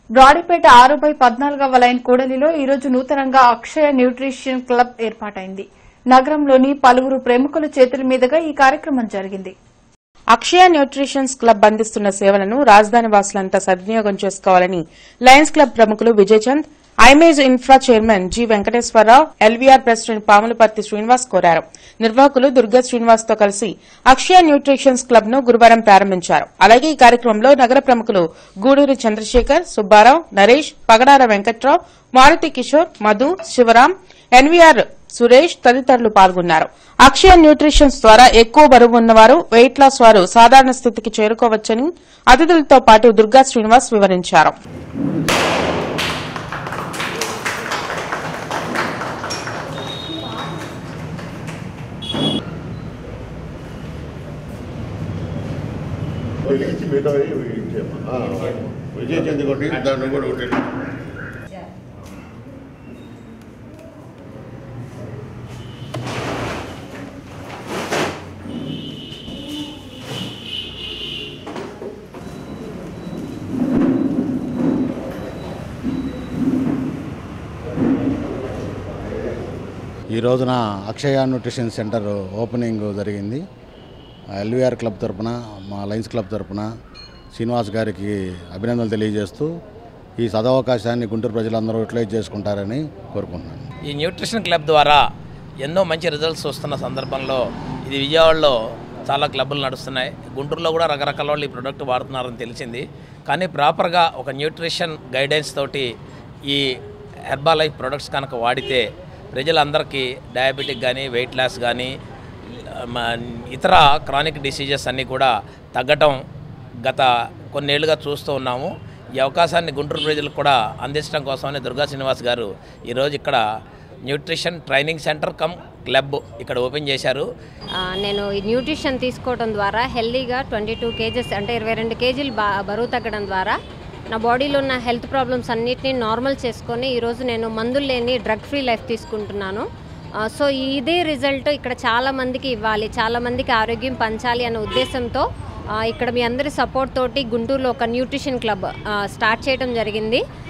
బ్రాడీపేట ఆరు బై పద్నాలుగవ లైన్ కూడలిలో ఈరోజు నూతనంగా అక్షయ న్యూట్రిషన్ క్లబ్ ఏర్పాటైంది నగరంలోని పలువురు ప్రముఖుల చేతుల మీదుగా ఈ కార్యక్రమం జరిగింది అక్షయ న్యూట్రిషన్స్ క్లబ్ అందిస్తున్న సేవలను రాజధాని వాసులంతా సద్వినియోగం చేసుకోవాలని లయన్స్ క్లబ్ ప్రముఖులు Vijayachand image infra chairman G Venkateswara Rao LVR president Pamulaparthi Srinivas కోరారు నిర్వాహకులు దుర్గా శ్రీనివాస్ తో కలిసి అక్షయ న్యూట్రిషన్స్ క్లబ్ ను గురువారం ప్రారంభించారు అలాగే ఈ కార్యక్రమంలో నగర ప్రముఖులు గూడూరి చంద్రశేఖర్ సుబ్బారావు నరేష్ పగడార వెంకట్రావు మారుతి కిషోర్ మధు శివరాం ఎన్వీఆర్ సురేష్ తదితరులు పాల్గొన్నారు అక్షయ న్యూట్రిషన్స్ ద్వారా ఎక్కువ బరువు ఉన్నవారు వెయిట్ లాస్ వారు సాధారణ స్థితికి చేరుకోవచ్చని అతిథులతో పాటు దుర్గా శ్రీనివాస్ వివరించారు వెలిగించి మిగతా విజయ చంద్ర కొట్టి దాన్ని కూడా కొట్టి ఈ రోజున అక్షయ న్యూట్రిషన్ సెంటర్ ఓపెనింగ్ జరిగింది ఎల్వీఆర్ క్లబ్ తరపున మా లయన్స్ క్లబ్ తరపున శ్రీనివాస్ గారికి అభినందనలు తెలియజేస్తూ ఈ సదవకాశాన్ని గుంటూరు ప్రజలందరూ యూటిలైజ్ చేసుకుంటారని కోరుకుంటున్నాను ఈ న్యూట్రిషన్ క్లబ్ ద్వారా ఎన్నో మంచి రిజల్ట్స్ వస్తున్న సందర్భంలో ఇది విజయవాడలో చాలా క్లబ్బులు నడుస్తున్నాయి గుంటూరులో కూడా రకరకాల వాళ్ళు ఈ ప్రోడక్ట్ వాడుతున్నారని తెలిసింది కానీ ప్రాపర్గా ఒక న్యూట్రిషన్ గైడెన్స్ తోటి ఈ హెర్బా లైఫ్ ప్రొడక్ట్స్ కనుక వాడితే ప్రజలందరికీ డయాబెటిక్ కానీ వెయిట్ లాస్ కానీ మ- ఇతర క్రానిక్ డిసీజెస్ అన్నీ కూడా తగ్గటం గత కొన్నేళ్లుగా చూస్తూ ఉన్నాము ఈ అవకాశాన్ని గుంటూరు ప్రజలకు కూడా అందించడం కోసమని దుర్గా శ్రీనివాస్ గారు ఈరోజు ఇక్కడ nutrition training centre cum club ఇక్కడ ఓపెన్ చేశారు ఆ, నేను ఈ న్యూట్రిషన్ తీసుకోవడం ద్వారా హెల్దీగా ట్వంటీ టూ కేజెస్ అంటే ఇరవై రెండు కేజీలు బా బరువు తగ్గడం ద్వారా నా బాడీలో ఉన్న హెల్త్ ప్రాబ్లమ్స్ అన్నిటినీ నార్మల్ చేసుకొని ఈరోజు నేను మందులు లేని డ్రగ్ ఫ్రీ లైఫ్ తీసుకుంటున్నాను ఆ, సో ఇదే రిజల్ట్ ఇక్కడ చాలా మందికి ఇవ్వాలి చాలా మందికి ఆరోగ్యం పంచాలి అనే ఉద్దేశంతో ఆ, ఇక్కడ మీ అందరి సపోర్ట్ తోటి గుంటూరులో ఒక న్యూట్రిషన్ క్లబ్ ఆ, స్టార్ట్ చేయడం జరిగింది